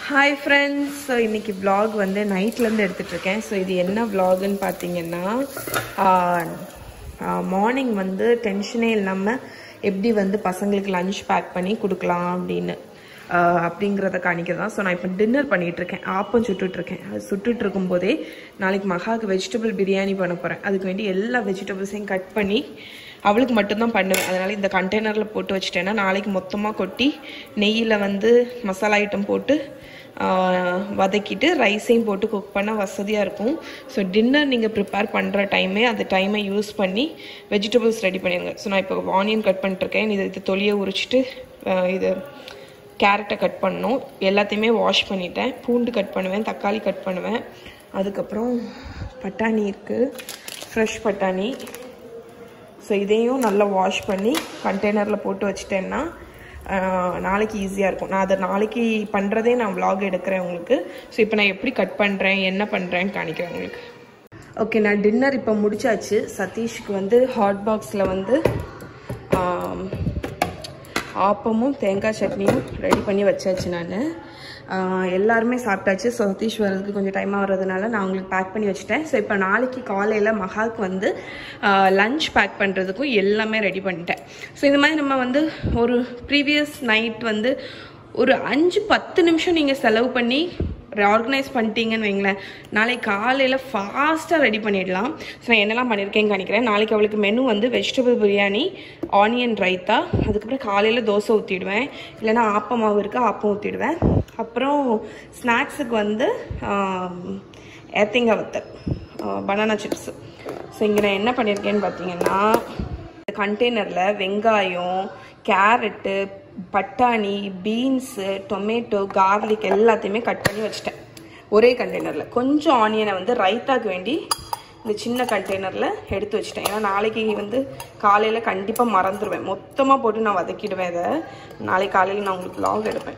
hi friends so இன்றைக்கி vlog வந்து நைட்லேருந்து எடுத்துட்ருக்கேன் so இது என்ன vlogன்னு பார்த்தீங்கன்னா மார்னிங் வந்து டென்ஷனே இல்லாமல் எப்படி வந்து பசங்களுக்கு லஞ்ச் பேக் பண்ணி கொடுக்கலாம் அப்படின்னு ஆஹ் அப்படிங்கிறத காணிக்க தான் ஸோ நான் இப்போ டின்னர் பண்ணிகிட்ருக்கேன் ஆப்பம் சுட்டுட்ருக்கேன் அது சுட்டுட்டு இருக்கும்போதே நாளைக்கு மகாவுக்கு வெஜிடபிள் பிரியாணி பண்ண போகிறேன் அதுக்கு வேண்டி எல்லா வெஜிடபிள்ஸையும் கட் பண்ணி அவளுக்கு மட்டும்தான் பண்ணுவேன் அதனால் இந்த கண்டெய்னரில் போட்டு வச்சுட்டேன்னா நாளைக்கு மொத்தமாக கொட்டி நெய்யில் வந்து மசாலா ஐட்டம் போட்டு ஆஹ், வதக்கிட்டு ரைஸையும் போட்டு குக் பண்ண வசதியாக இருக்கும் ஸோ டின்னர் நீங்கள் ப்ரிப்பேர் பண்ணுற டைமே அந்த டைமை யூஸ் பண்ணி வெஜிடபிள்ஸ் ரெடி பண்ணிடுங்க ஸோ நான் இப்போ ஆனியன் கட் பண்ணிட்டுருக்கேன் இது இது தொலியை உரிச்சிட்டு ஆஹ், இது கேரட்டை கட் பண்ணணும் எல்லாத்தையுமே வாஷ் பண்ணிட்டேன் பூண்டு கட் பண்ணுவேன் தக்காளி கட் பண்ணுவேன் அதுக்கப்புறம் பட்டாணி இருக்குது ஃப்ரெஷ் பட்டாணி ஸோ இதையும் நல்லா வாஷ் பண்ணி கண்டெய்னரில் போட்டு வச்சிட்டேன்னா ஆஹ், நாளைக்கு ஈஸியாக இருக்கும் நான் அதை நாளைக்கு பண்ணுறதே நான் vlog எடுக்கிறேன் உங்களுக்கு ஸோ இப்போ நான் எப்படி கட் பண்ணுறேன் என்ன பண்ணுறேன்னு காணிக்கிறேன் உங்களுக்கு ஓகே நான் டின்னர் இப்போ முடிச்சாச்சு சதீஷ்க்கு வந்து ஹாட் பாக்ஸில் வந்து ஆம், ஆப்பமும் தேங்காய் சட்னியும் ரெடி பண்ணி வச்சாச்சு நான் எல்லாருமே சாப்பிட்டாச்சு ஸோ சதீஷ் வர்றதுக்கு கொஞ்சம் டைம் ஆகிறதுனால நான் உங்களுக்கு பேக் பண்ணி வச்சுட்டேன் ஸோ இப்போ நாளைக்கு காலையில் மகாவுக்கு வந்து லஞ்ச் பேக் பண்ணுறதுக்கும் எல்லாமே ரெடி பண்ணிட்டேன் ஸோ இந்த மாதிரி நம்ம வந்து ஒரு ப்ரீவியஸ் நைட் வந்து ஒரு அஞ்சு பத்து நிமிஷம் நீங்கள் செலவு பண்ணி ஆர்கனைஸ் பண்ணிட்டீங்கன்னு வைங்களேன் நாளைக்கு காலையில் ஃபாஸ்ட்டாக ரெடி பண்ணிடலாம் ஸோ நான் என்னெல்லாம் பண்ணியிருக்கேன்னு காணிக்கிறேன் நாளைக்கு அவளுக்கு மெனு வந்து வெஜிடபிள் பிரியாணி ஆனியன் ரைத்தா அதுக்கப்புறம் காலையில் தோசை ஊற்றிடுவேன் இல்லைன்னா ஆப்பம் மாவு இருக்குது ஆப்பம் ஊற்றிடுவேன் அப்புறம் ஸ்நாக்ஸுக்கு வந்து ஏத்திங்க வத்தல் பனானா சிப்ஸ் ஸோ இங்கே நான் என்ன பண்ணியிருக்கேன்னு பார்த்தீங்கன்னா கண்டெய்னரில் வெங்காயம் கேரட்டு பட்டாணி பீன்ஸு டொமேட்டோ கார்லிக் எல்லாத்தையுமே கட் பண்ணி வச்சுட்டேன் ஒரே கண்டெய்னரில் கொஞ்சம் ஆனியனை வந்து ரைத்தாக்கு வேண்டி இந்த சின்ன கண்டெய்னரில் எடுத்து வச்சுட்டேன் ஏன்னா நாளைக்கு வந்து காலையில் கண்டிப்பாக மறந்துடுவேன் மொத்தமாக போட்டு நான் வதக்கிடுவேன் இதை நாளைக்கு காலையில் நான் உங்களுக்கு லாக் எடுப்பேன்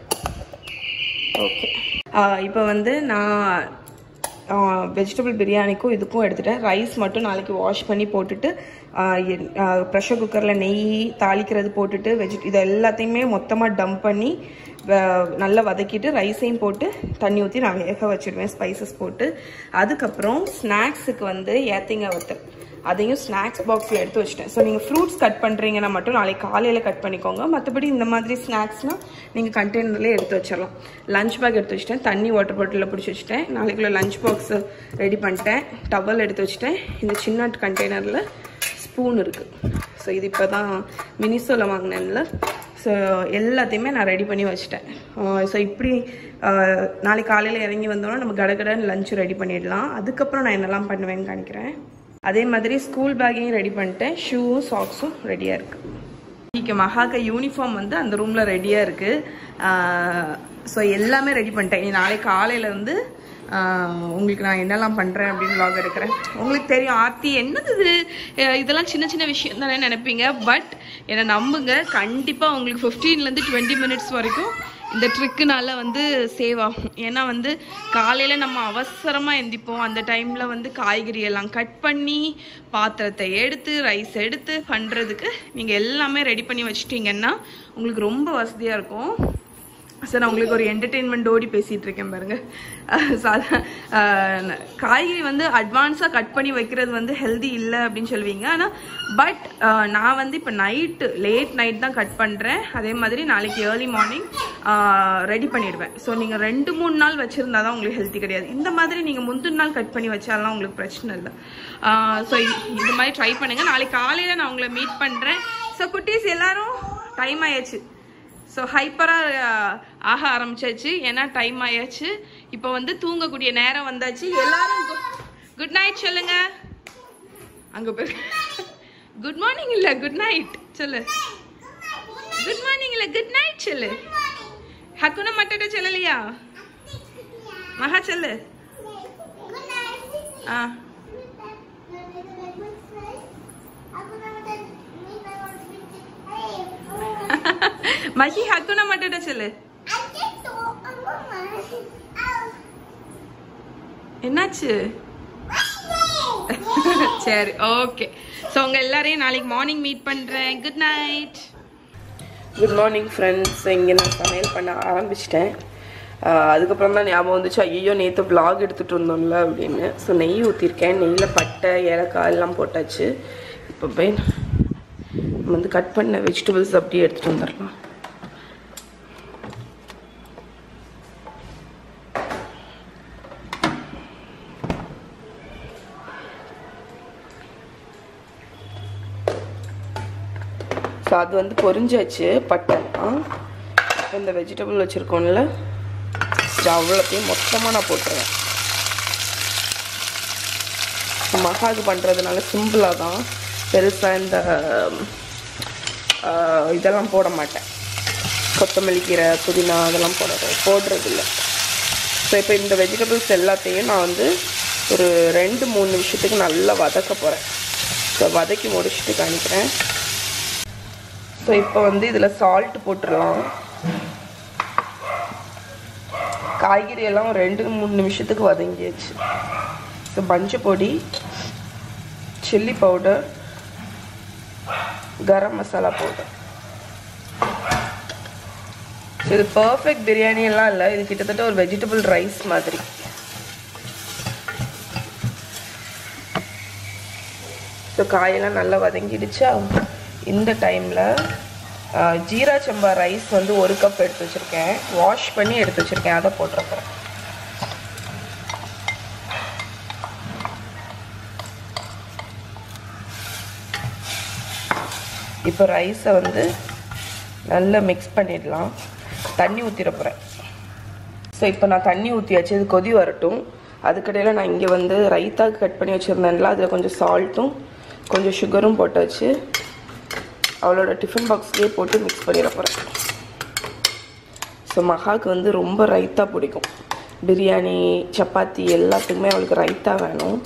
ஓகே இப்போ வந்து நான் வெஜிடபிள் பிரியாணிக்கும் இதுக்கும் எடுத்துட்டேன் ரைஸ் மட்டும் நாளைக்கு வாஷ் பண்ணி போட்டுட்டு ப்ரெஷர் குக்கரில் நெய் தாளிக்கிறது போட்டுட்டு வெஜி இது எல்லாத்தையுமே மொத்தமாக டம்ப் பண்ணி வ- நல்லா வதக்கிட்டு ரைஸையும் போட்டு தண்ணி ஊற்றி நான் வேக வச்சிடுவேன் ஸ்பைசஸ் போட்டு அதுக்கப்புறம் ஸ்நாக்ஸுக்கு வந்து ஏத்திங்க வத்தல் அதையும் ஸ்நாக்ஸ் பாக்ஸில் எடுத்து வச்சிட்டேன் ஸோ நீங்கள் ஃப்ரூட்ஸ் கட் பண்ணுறீங்கன்னா மட்டும் நாளைக்கு காலையில் கட் பண்ணிக்கோங்க மற்றபடி இந்த மாதிரி ஸ்நாக்ஸ்னால் நீங்கள் கண்டெய்னர்லேயே எடுத்து வச்சிடலாம் லஞ்ச் பேக் எடுத்து வச்சிட்டேன் தண்ணி வாட்டர் பாட்டிலில் பிடிச்சி வச்சுட்டேன் நாளைக்குள்ள லஞ்ச் பாக்ஸ் ரெடி பண்ணிட்டேன் டவல் எடுத்து வச்சுட்டேன் இந்த சின்ன கண்டெய்னரில் ஸ்பூன் இருக்குது ஸோ இது இப்போ தான் மினிசோவில் வாங்கினேன்ல ஸோ எல்லாத்தையுமே நான் ரெடி பண்ணி வச்சுட்டேன் ஸோ இப்படி ஆஹ், நாளைக்கு காலையில் இறங்கி வந்தோன்னா நம்ம கடகடன்னு லஞ்ச் ரெடி பண்ணிடலாம் அதுக்கப்புறம் நான் என்னெல்லாம் பண்ணுவேன்னு காணிக்கிறேன் அதே மாதிரி ஸ்கூல் பேக்கையும் ரெடி பண்ணிட்டேன் ஷூவும் சாக்ஸும் ரெடியாக இருக்குது இன்னைக்கு மகாக்க யூனிஃபார்ம் வந்து அந்த ரூமில் ரெடியாக இருக்குது ஸோ எல்லாமே ரெடி பண்ணிட்டேன் இனி நாளைக்கு காலையில இருந்து ஆஹ், உங்களுக்கு நான் என்னெல்லாம் பண்ணுறேன் அப்படின்னு vlog எடுக்கிறேன் உங்களுக்கு தெரியும் ஆர்த்தி என்னது இது அஹ் இதெல்லாம் சின்ன சின்ன விஷயம் தானே நினைப்பீங்க பட் என்னை நம்புங்க கண்டிப்பாக உங்களுக்கு 15 ல இருந்து டுவெண்ட்டி மினிட்ஸ் வரைக்கும் இந்த ட்ரிக்குனால வந்து சேவ் ஆகும் ஏன்னா வந்து காலையில் நம்ம அவசரமாக எந்திப்போம் அந்த டைமில் வந்து காய்கறி எல்லாம் கட் பண்ணி பாத்திரத்தை எடுத்து ரைஸ் எடுத்து பண்ணுறதுக்கு நீங்கள் எல்லாமே ரெடி பண்ணி வச்சிட்டிங்கன்னா உங்களுக்கு ரொம்ப வசதியாக இருக்கும் சார் நான் உங்களுக்கு ஒரு என்டர்டெயின்மெண்ட் ஓடி பேசிகிட்டு இருக்கேன் பாருங்க அஹ் சாதா- அஹ் காய்கறி வந்து அட்வான்ஸாக கட் பண்ணி வைக்கிறது வந்து ஹெல்தி இல்லை அப்படின்னு சொல்லுவீங்க ஆனால் பட் நான் வந்து இப்போ நைட்டு லேட் நைட் தான் கட் பண்ணுறேன் அதே மாதிரி நாளைக்கு ஏர்லி மார்னிங் ரெடி பண்ணிடுவேன் ஸோ நீங்கள் ரெண்டு மூணு நாள் வச்சுருந்தா தான் உங்களுக்கு ஹெல்த்தி கிடையாது இந்த மாதிரி நீங்கள் முந்தின நாள் கட் பண்ணி வச்சாலாம் உங்களுக்கு பிரச்சனை இல்லை ஸோ இந்த மாதிரி ட்ரை பண்ணுங்கள் நாளைக்கு காலையில் நான் உங்களை மீட் பண்ணுறேன் ஸோ குட்டீஸ் எல்லாரும் டைம் ஆயாச்சு ஸோ ஹைப்பராக ஆக ஆரம்பிச்சாச்சு ஏன்னா டைம் ஆயாச்சு இப்போ வந்து தூங்கக்கூடிய நேரம் வந்தாச்சு எல்லாரும் குட் நைட் சொல்லுங்க அங்க போய் குட் மார்னிங் இல்ல குட் நைட் சொல்லு குட் மார்னிங் இல்ல குட் நைட் சொல்லு ஹக்குன மட்டட சொல்லலையா மகா சொல்லு ஆ மஹி ஹக்குன மட்டட சொல்லு என்னாச்சு சரி ஓகே ஸோ உங்க எல்லாரையும் நாளைக்கு மார்னிங் மீட் பண்றேன் good night good morning friends இங்கே நான் சமையல் பண்ண ஆரம்பிச்சிட்டேன் ஆஹ் அதுக்கப்புறம் தான் ஞாபகம் வந்துச்சு ஐயோ நேற்று vlog எடுத்துகிட்டு இருந்தோம்ல அப்படின்னு ஸோ நெய் ஊற்றிருக்கேன் நெய்யில் பட்டை ஏலக்காய் எல்லாம் போட்டாச்சு இப்போ போய் நம்ம வந்து கட் பண்ண வெஜிடபிள்ஸ் அப்படியே எடுத்துகிட்டு வந்துடலாம் ஸோ அது வந்து பொரிஞ்சாச்சு பட்டைலாம் இப்போ இந்த வெஜிடபிள் வச்சுருக்கோம்ல இது அவ்வளோத்தையும் மொத்தமாக நான் போட்டுருவேன் மசாஜ் பண்ணுறதுனால சிம்பிளாக தான் பெருசாக இந்த ஆஹ், இதெல்லாம் போட மாட்டேன் கொத்தமல்லி கீரை புதினா அதெல்லாம் போட போடுறது இல்லை ஸோ இப்போ இந்த வெஜிடபிள்ஸ் எல்லாத்தையும் நான் வந்து ஒரு ரெண்டு மூணு நிமிஷத்துக்கு நல்லா வதக்க போகிறேன் ஸோ வதக்கி முடிச்சுட்டு காணிக்கிறேன் ஸோ இப்போ வந்து இதில் சால்ட் போட்டுடலாம் காய்கறி எல்லாம் ஒரு ரெண்டு மூணு நிமிஷத்துக்கு வதங்கியாச்சு ஸோ பஞ்சு பொடி chilli powder garam masala powder so இது பர்ஃபெக்ட் பிரியாணி எல்லாம் இல்லை இது கிட்டத்தட்ட ஒரு வெஜிடபிள் ரைஸ் மாதிரி ஸோ காயெல்லாம் நல்லா வதங்கிடுச்சா இந்த டைமில் ஜீரா சம்பா ரைஸ் வந்து ஒரு கப் எடுத்து வச்சுருக்கேன் வாஷ் பண்ணி எடுத்து வச்சுருக்கேன் அதை போட்டிருக்கிறேன் இப்போ ரைஸை வந்து நல்லா மிக்ஸ் பண்ணிடலாம் தண்ணி ஊற்றிட போகிறேன் ஸோ இப்போ நான் தண்ணி ஊற்றியாச்சு இது கொதி வரட்டும் அதுக்கடையில் நான் இங்கே வந்து ரைத்தாக்கு கட் பண்ணி வச்சுருந்தேன்ல அதில் கொஞ்சம் சால்ட்டும் கொஞ்சம் சுகரும் போட்டு வச்சு அவளோட டிஃபன் பாக்ஸ்லேயே போட்டு மிக்ஸ் பண்ணிட போகிறேன் ஸோ மகாவுக்கு வந்து ரொம்ப ரைத்தா பிடிக்கும் பிரியாணி சப்பாத்தி எல்லாத்துக்குமே அவளுக்கு ரைத்தா வேணும்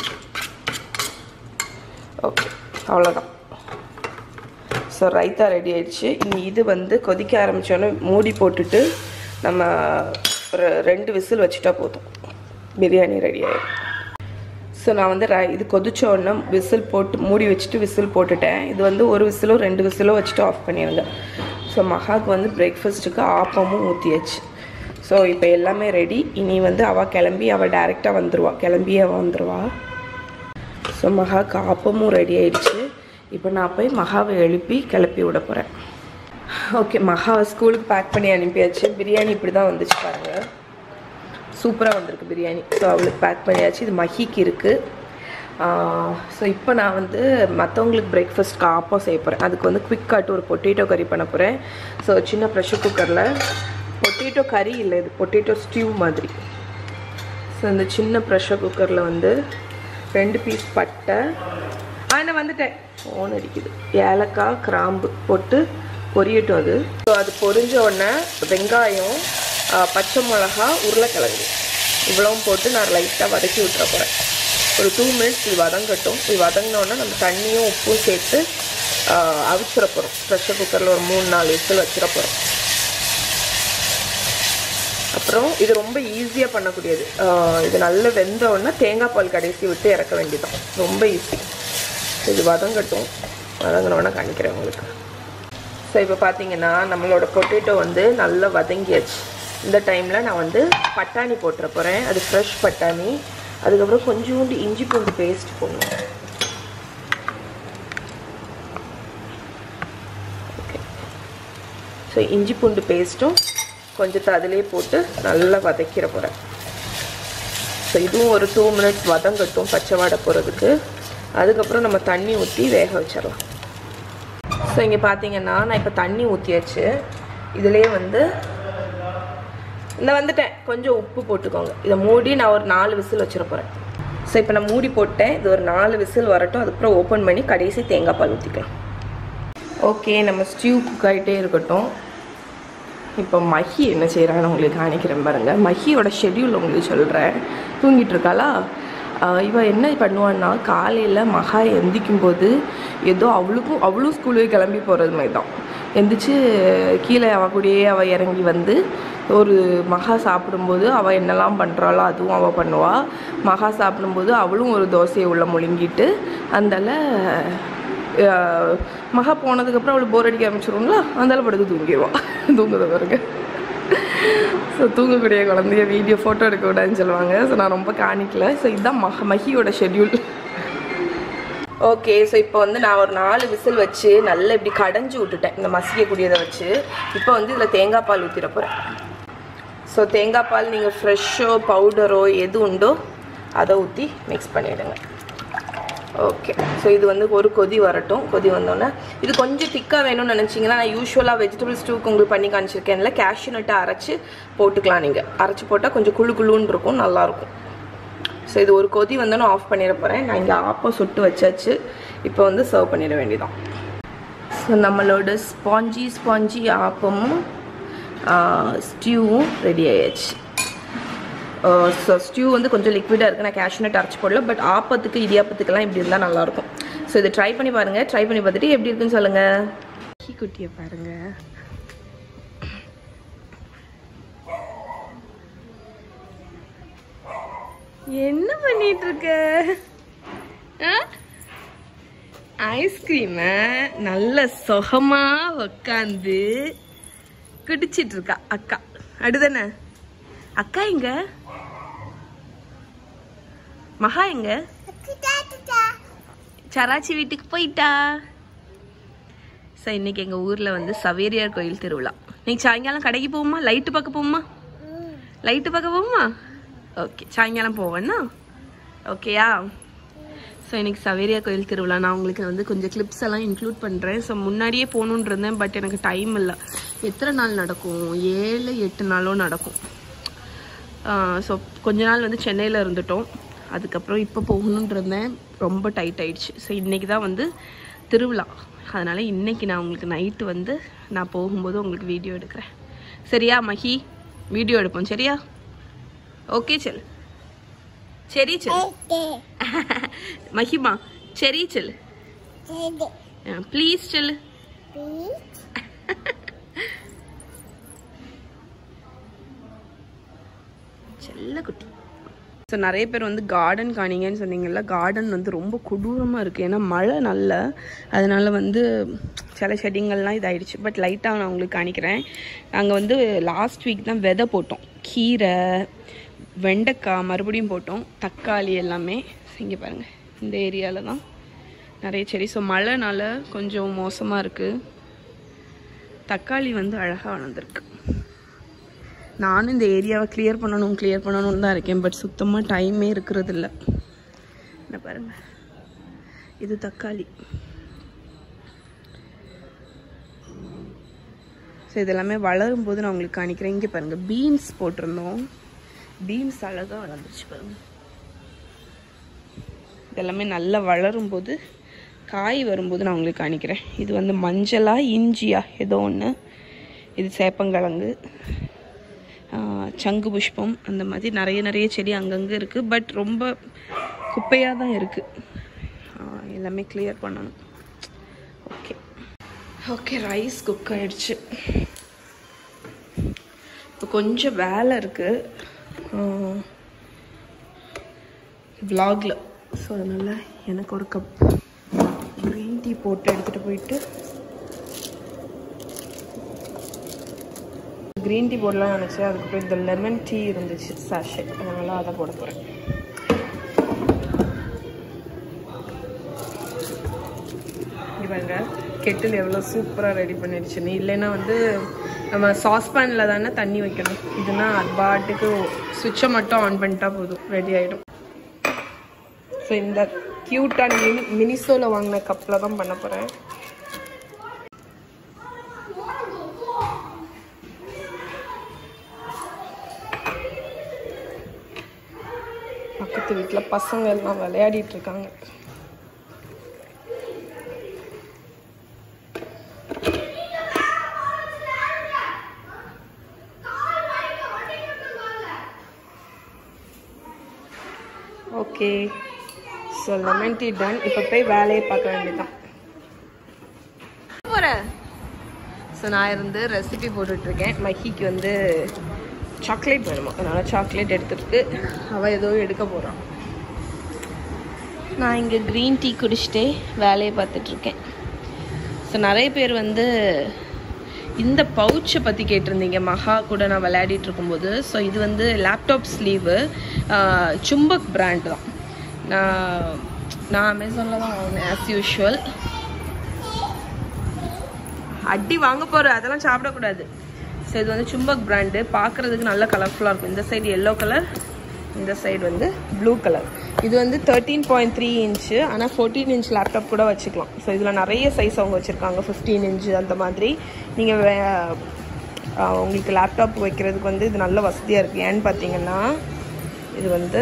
ஓகே அவ்வளோதான் ஸோ ரைத்தா ரெடி ஆயிடுச்சு இனி இது வந்து கொதிக்க ஆரம்பித்தோன்னே மூடி போட்டுட்டு நம்ம ஒரு ரெண்டு விசில் வச்சுட்டா போதும் பிரியாணி ரெடி ஆயிடும் ஸோ நான் வந்து ரை இது கொதிச்ச உடனே விசில் போட்டு மூடி வச்சுட்டு விசில் போட்டுட்டேன் இது வந்து ஒரு விசிலோ ரெண்டு விசிலோ வச்சுட்டு ஆஃப் பண்ணிடுங்க ஸோ மகாக்கு வந்து பிரேக்ஃபாஸ்ட்டுக்கு ஆப்பமும் ஊற்றியாச்சு ஸோ இப்போ எல்லாமே ரெடி இனி வந்து அவள் கிளம்பி அவள் டைரெக்டாக வந்துடுவா கிளம்பி அவள் வந்துடுவா ஸோ மகாக்கு ஆப்பமும் ரெடி ஆயிடுச்சு இப்போ நான் போய் மகாவை எழுப்பி கிளப்பி விட போகிறேன் ஓகே மகாவை ஸ்கூலுக்கு பேக் பண்ணி அனுப்பியாச்சு பிரியாணி இப்படி தான் வந்துச்சு பாருங்கள் சூப்பராக வந்திருக்கு பிரியாணி ஸோ அவளுக்கு பேக் பண்ணியாச்சு இது மஹிக்கு இருக்குது ஸோ இப்போ நான் வந்து மற்றவங்களுக்கு பிரேக்ஃபாஸ்ட்க்கு ஆப்பம் செய்ய போகிறேன் அதுக்கு வந்து குவிக் காட்டு ஒரு பொட்டேட்டோ கறி பண்ண போகிறேன் ஸோ சின்ன ப்ரெஷர் குக்கரில் பொட்டேட்டோ கறி இல்லை இது பொட்டேட்டோ ஸ்டியூ மாதிரி ஸோ இந்த சின்ன ப்ரெஷர் குக்கரில் வந்து ரெண்டு பீஸ் பட்டை ஆ நான் வந்துட்டேன் ஃபோன் அடிக்குது ஏலக்காய் கிராம்பு போட்டு பொரியட்டும் அது ஸோ அது பொரிஞ்ச உடனே வெங்காயம் ஆ, பச்சை மிளகா உருளைக்கிழங்கு இவ்வளவும் போட்டு நான் லைட்டாக வதக்கி விட்டுற போகிறேன் ஒரு டூ மினிட்ஸ் இது வதங்கட்டும் இது வதங்கினோடனே நம்ம தண்ணியும் உப்பும் சேர்த்து ஆ, அவிச்சிட போகிறோம் ப்ரெஷர் குக்கரில் ஒரு மூணு நாலு விசில் வச்சிட போகிறோம் அப்புறம் இது ரொம்ப ஈஸியாக பண்ணக்கூடியது ஆஹ் இது நல்ல வெந்த உடனே தேங்காய் பால் கடைசி விட்டு இறக்க வேண்டியதான் ரொம்ப ஈஸி இது வதங்கட்டும் வதங்கினோடனே காணிக்கிறேன் உங்களுக்கு ஸோ இப்போ பார்த்தீங்கன்னா நம்மளோட பொட்டேட்டோ வந்து நல்லா வதங்கியாச்சு இந்த டைமில் நான் வந்து பட்டாணி போட்டுற போகிறேன் அது ஃப்ரெஷ் பட்டாணி அதுக்கப்புறம் கொஞ்சோண்டு இஞ்சி பூண்டு பேஸ்ட் போடணும் ஓகே ஸோ இஞ்சி பூண்டு பேஸ்ட்டும் கொஞ்சத்தை அதிலே போட்டு நல்லா வதக்கிற போகிறேன் ஸோ இதுவும் ஒரு டூ மினிட்ஸ் வதங்கட்டும் பச்சை வாடை போகிறதுக்கு அதுக்கப்புறம் நம்ம தண்ணி ஊற்றி வேக வச்சிடலாம் ஸோ இங்கே பார்த்தீங்கன்னா நான் இப்போ தண்ணி ஊற்றியாச்சு இதுலேயே வந்து இந்த வந்துட்டேன் கொஞ்சம் உப்பு போட்டுக்கோங்க இதை மூடி நான் ஒரு நாலு விசில் வச்சிட போகிறேன் ஸோ இப்போ நான் மூடி போட்டேன் இது ஒரு நாலு விசில் வரட்டும் அதுக்கப்புறம் ஓப்பன் பண்ணி கடைசி தேங்காய் பால் ஊற்றிக்கலாம் ஓகே நம்ம ஸ்டியூ குக் ஆகிட்டே இருக்கட்டும் இப்போ மஹி என்ன செய்கிறான்னு உங்களுக்கு காணிக்கிறேன் பாருங்க மஹியோட ஷெட்யூல் உங்களுக்கு சொல்கிறேன் தூங்கிட்டு இருக்காளா ஆஹ் இவ என்ன பண்ணுவான்னா காலையில் மகா எந்திக்கும் போது ஏதோ அவளுக்கும் அவளும் ஸ்கூலுக்கு கிளம்பி போகிறது மாதிரி தான் எந்திரிச்சு கீழே அவ கூடயே அவள் இறங்கி வந்து ஒரு மகா சாப்பிடும்போது அவள் என்னெல்லாம் பண்ணுறாளோ அதுவும் அவள் பண்ணுவா மகா சாப்பிடும்போது அவளும் ஒரு தோசையை உள்ள முழுங்கிட்டு அந்தால அஹ் மகா போனதுக்கப்புறம் அவளுக்கு போர் அடிக்க ஆரம்பிச்சிருங்களா அந்தால படுத்து தூங்கிடுவான் தூங்குத பாருங்க ஸோ தூங்கக்கூடிய குழந்தைய வீடியோ ஃபோட்டோ எடுக்க கூடாதுன்னு சொல்லுவாங்க ஸோ நான் ரொம்ப காணிக்கல ஸோ இதுதான் மஹ மஹியோட ஷெட்யூல் ஓகே ஸோ இப்போ வந்து நான் ஒரு நாலு விசில் வச்சு நல்லா இப்படி கடைஞ்சி விட்டுட்டேன் இந்த மசிக்கக்கூடியதை வச்சு இப்போ வந்து இதில் தேங்காய் பால் ஊற்றிட போகிறேன் ஸோ தேங்காய் பால் நீங்கள் ஃப்ரெஷ்ஷோ பவுடரோ எது உண்டோ அதை ஊற்றி மிக்ஸ் பண்ணிவிடுங்க ஓகே ஸோ இது வந்து ஒரு கொதி வரட்டும் கொதி வந்தோடனே இது கொஞ்சம் திக்காக வேணும்னு நினச்சிங்கன்னா நான் யூஸ்வலாக வெஜிடபிள் ஸ்டூக்கு உங்களுக்கு பண்ணி காமிச்சிருக்கேன்ல கேஷ்யூ நட்டை அரைச்சி போட்டுக்கலாம் நீங்கள் அரைச்சி போட்டால் கொஞ்சம் குழு குழுன்னு இருக்கும் நல்லாயிருக்கும் ஸோ இது ஒரு கொதி வந்தோன்னே ஆஃப் பண்ணிட போகிறேன் நான் இங்கே ஆப்பம் சுட்டு வச்சாச்சு இப்போ வந்து சர்வ் பண்ணிட வேண்டியதான் ஸோ நம்மளோட ஸ்பாஞ்சி ஸ்பாஞ்சி ஆப்பமும் ஸ்டியூவும் ரெடி ஆயாச்சு ஸோ ஸ்டியூ வந்து கொஞ்சம் லிக்விடாக இருக்குது நான் கேஷ்நட் அரைச்சி போடல பட் ஆப்பத்துக்கு இடியாப்பத்துக்கெல்லாம் இப்படி இருந்தால் நல்லாயிருக்கும் ஸோ இதை ட்ரை பண்ணி பாருங்கள் ட்ரை பண்ணி பார்த்துட்டு எப்படி இருக்குன்னு சொல்லுங்கள் கீ குட்டியை பாருங்கள் என்ன பண்ணிட்டு இருக்க ஐஸ்கிரீமை நல்ல சுகமா உக்காந்து குடிச்சிட்டு இருக்கா அக்கா அடுதானே அக்கா எங்க மகா எங்க சராச்சி வீட்டுக்கு போயிட்டா ஸோ இன்னைக்கு எங்கள் ஊரில் வந்து சவேரியார் கோயில் திருவிழா இன்னைக்கு சாயங்காலம் கடைக்கு போவோமா லைட்டு பார்க்க போவோமா லைட்டு பார்க்க போவோமா ஓகே சாயங்காலம் போவேன்னா ஓகேயா ஸோ இன்னைக்கு சவேரியா கோயில் திருவிழா நான் உங்களுக்கு வந்து கொஞ்சம் கிளிப்ஸ் எல்லாம் இன்க்ளூட் பண்ணுறேன் ஸோ முன்னாடியே போகணுன்னு இருந்தேன் பட் எனக்கு டைம் இல்லை எத்தனை நாள் நடக்கும் ஏழு எட்டு நாளும் நடக்கும் ஸோ கொஞ்ச நாள் வந்து சென்னையில் இருந்துட்டோம் அதுக்கப்புறம் இப்போ போகணுன்னு இருந்தேன் ரொம்ப டைட் ஆயிடுச்சு ஸோ இன்றைக்கி தான் வந்து திருவிழா அதனால் இன்றைக்கி நான் உங்களுக்கு நைட்டு வந்து நான் போகும்போது உங்களுக்கு வீடியோ எடுக்கிறேன் சரியா மஹி வீடியோ எடுப்போம் சரியா ஓகே செல் சரி செல் மஹிமா சரி செல் ப்ளீஸ் செல் செல்ல குட்டி ஸோ நிறைய பேர் வந்து கார்டன் காணிங்கன்னு சொன்னீங்கல்ல கார்டன் வந்து ரொம்ப கொடூரமாக இருக்குது ஏன்னா மழை நல்ல அதனால வந்து சில செடிங்கள்லாம் இதாயிடுச்சு பட் லைட்டாக நான் உங்களுக்கு காணிக்கிறேன் நாங்கள் வந்து லாஸ்ட் வீக் தான் விதை போட்டோம் கீரை வெண்டைக்காய் மறுபடியும் போட்டோம் தக்காளி எல்லாமே இங்கே பாருங்கள் இந்த ஏரியாவில் தான் நிறைய செடி ஸோ மழைனால கொஞ்சம் மோசமாக இருக்குது தக்காளி வந்து அழகாக வளர்ந்துருக்கு நானும் இந்த ஏரியாவை கிளியர் பண்ணணும் கிளியர் பண்ணணும்னு தான் இருக்கேன் பட் சுத்தமாக டைமே இருக்கிறது இல்லை என்ன பாருங்க இது தக்காளி ஸோ இதெல்லாமே வளரும் போது நான் உங்களுக்கு காணிக்கிறேன் இங்கே பாருங்கள் பீன்ஸ் போட்டிருந்தோம் பீன்ஸ் அழகாக வளர்ந்துச்சு பாருங்க இதெல்லாமே நல்லா வளரும் போது காய் வரும்போது நான் உங்களுக்கு காணிக்கிறேன் இது வந்து மஞ்சளா இஞ்சியா ஏதோ ஒன்று இது சேப்பங்கிழங்கு ஆஹ் சங்கு புஷ்பம் அந்த மாதிரி நிறைய நிறைய செடி அங்கங்கே இருக்குது பட் ரொம்ப குப்பையாக தான் இருக்குது எல்லாமே கிளியர் பண்ணணும் ஓகே ஓகே ரைஸ் குக் ஆயிடுச்சு இப்போ கொஞ்சம் வேலை இருக்குது விலாகில் ஸோ அதனால் எனக்கு ஒரு கப் க்ரீன் டீ போட்டு எடுத்துகிட்டு போயிட்டு க்ரீன் டீ போடலாம் நினச்சேன் அதுக்கப்புறம் இந்த லெமன் டீ இருந்துச்சு சாஷே அதனால் அதை போட போகிறேன் இங்கே பாருங்க கெட்டில் எவ்வளோ சூப்பராக ரெடி பண்ணிடுச்சுன்னு இல்லைன்னா வந்து நம்ம சாஸ்பேனில் தானே தண்ணி வைக்கணும் இதுனா அது பாட்டுக்கு சுவிட்சை மட்டும் ஆன் பண்ணிட்டா போதும் ரெடி ஆகிடும் ஸோ இந்த க்யூட்டான மினி மினிசோவில் வாங்கின கப்பில் தான் பண்ண போகிறேன் பக்கத்து வீட்டில் பசங்க எல்லாம் விளையாடிட்டு இருக்காங்க okay so lemon tea done இப்போ போய் வேலையை பார்க்க வேண்டியதுதான் போகிறேன் ஸோ நான் இருந்து ரெசிபி போட்டுட்ருக்கேன் மஹிக்கு வந்து சாக்லேட் வேணுமா அதனால் சாக்லேட் எடுத்துட்டு அவள் ஏதோ எடுக்க போகிறான் நான் இங்கே க்ரீன் டீ குடிச்சிட்டே வேலையை பார்த்துட்ருக்கேன் ஸோ நிறைய பேர் வந்து இந்த பவுச்சை பற்றி கேட்டிருந்தீங்க மகா கூட நான் விளையாடிட்டு இருக்கும்போது ஸோ இது வந்து லேப்டாப் ஸ்லீவு சும்பக் பிராண்ட் தான் நான் நான் அமேசானில் தான் வாங்கினேன் ஆஸ் யூஷுவல் அடி வாங்க போகிற அதெல்லாம் சாப்பிடக்கூடாது ஸோ இது வந்து சும்பக் பிராண்டு பார்க்குறதுக்கு நல்ல கலர்ஃபுல்லாக இருக்கும் இந்த சைடு எல்லோ கலர் இந்த சைடு வந்து ப்ளூ கலர் இது வந்து தேர்ட்டீன் பாயிண்ட் த்ரீ இன்ச்சு ஆனால் ஃபோர்டீன் இன்ச் லேப்டாப் கூட வச்சுக்கலாம் ஸோ இதில் நிறைய சைஸ் அவங்க வச்சுருக்காங்க ஃபிஃப்டீன் இன்ச்சு அந்த மாதிரி நீங்கள் உங்களுக்கு லேப்டாப் வைக்கிறதுக்கு வந்து இது நல்ல வசதியாக இருக்குது ஏன்னு பார்த்தீங்கன்னா இது வந்து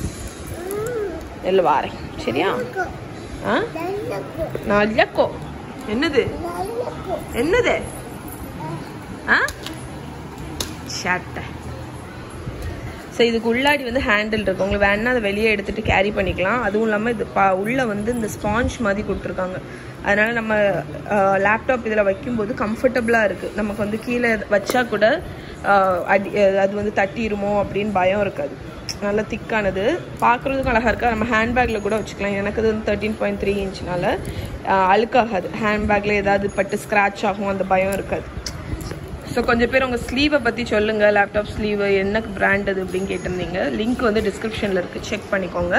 நெல் வாரேன் சரியா ஆ நல்லக்கோ என்னது என்னது ஆ ஷாட்டை ஸோ இதுக்கு உள்ளாடி வந்து ஹேண்டில் இருக்கு உங்களுக்கு வேணா அதை வெளியே எடுத்துட்டு கேரி பண்ணிக்கலாம் அதுவும் இல்லாமல் இது பா உள்ளே வந்து இந்த ஸ்பாஞ்ச் மாதிரி கொடுத்துருக்காங்க அதனால நம்ம லேப்டாப் இதில் வைக்கும்போது கம்ஃபர்டபுளாக இருக்குது நமக்கு வந்து கீழே வச்சா கூட அடி அது வந்து தட்டிடுமோ அப்படின்னு பயம் இருக்காது நல்லா திக்கானது பார்க்குறதுக்கும் அழகாக இருக்கா நம்ம ஹேண்ட்பேக்கில் கூட வச்சுக்கலாம் எனக்கு இது வந்து தேர்ட்டீன் பாயிண்ட் த்ரீ இன்ச்னால அழுக்காகாது ஹேண்ட்பேக்கில் ஏதாவது பட்டு ஸ்க்ராட்ச் ஆகும் அந்த பயம் இருக்காது ஸோ கொஞ்சம் பேர் உங்கள் ஸ்லீவை பற்றி சொல்லுங்கள் லேப்டாப் ஸ்லீவு என்ன பிராண்ட் அது அப்படின்னு கேட்டிருந்தீங்க லிங்க் வந்து டிஸ்கிரிப்ஷனில் இருக்குது செக் பண்ணிக்கோங்க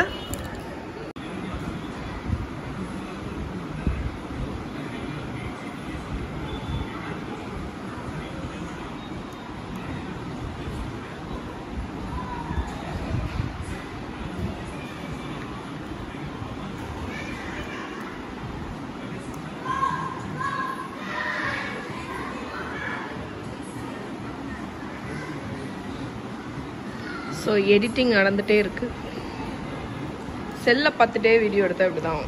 ஸோ எடிட்டிங் நடந்துகிட்டே இருக்கு செல்லை பார்த்துட்டே வீடியோ எடுத்தா இப்படி தான்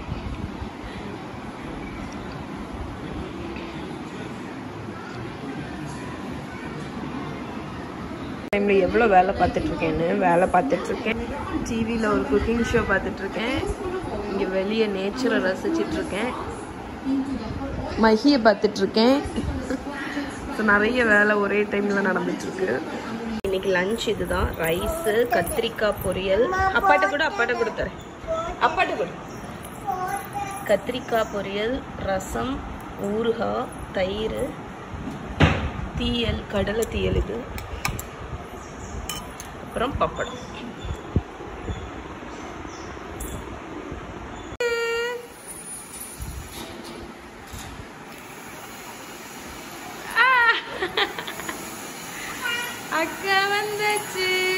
டைமில் எவ்வளோ வேலை பார்த்துட்ருக்கேன்னு வேலை பார்த்துட்ருக்கேன் டிவியில் ஒரு குக்கிங் ஷோ பார்த்துட்ருக்கேன் இங்கே வெளியே நேச்சரை ரசிச்சிட்ருக்கேன் மகியை பார்த்துட்ருக்கேன் ஸோ நிறைய வேலை ஒரே டைமில் நடந்துட்டுருக்கு இன்னைக்கு லஞ்ச் இதுதான் ரைஸு கத்திரிக்காய் பொரியல் அப்பாட்ட கூட அப்பாட்ட கொடுத்துறேன் அப்பாட்ட கொடு கத்திரிக்காய் பொரியல் ரசம் ஊறுகாய் தயிர் தீயல் கடலை தீயல் இது அப்புறம் பப்படம் அக்கா வந்தாச்சு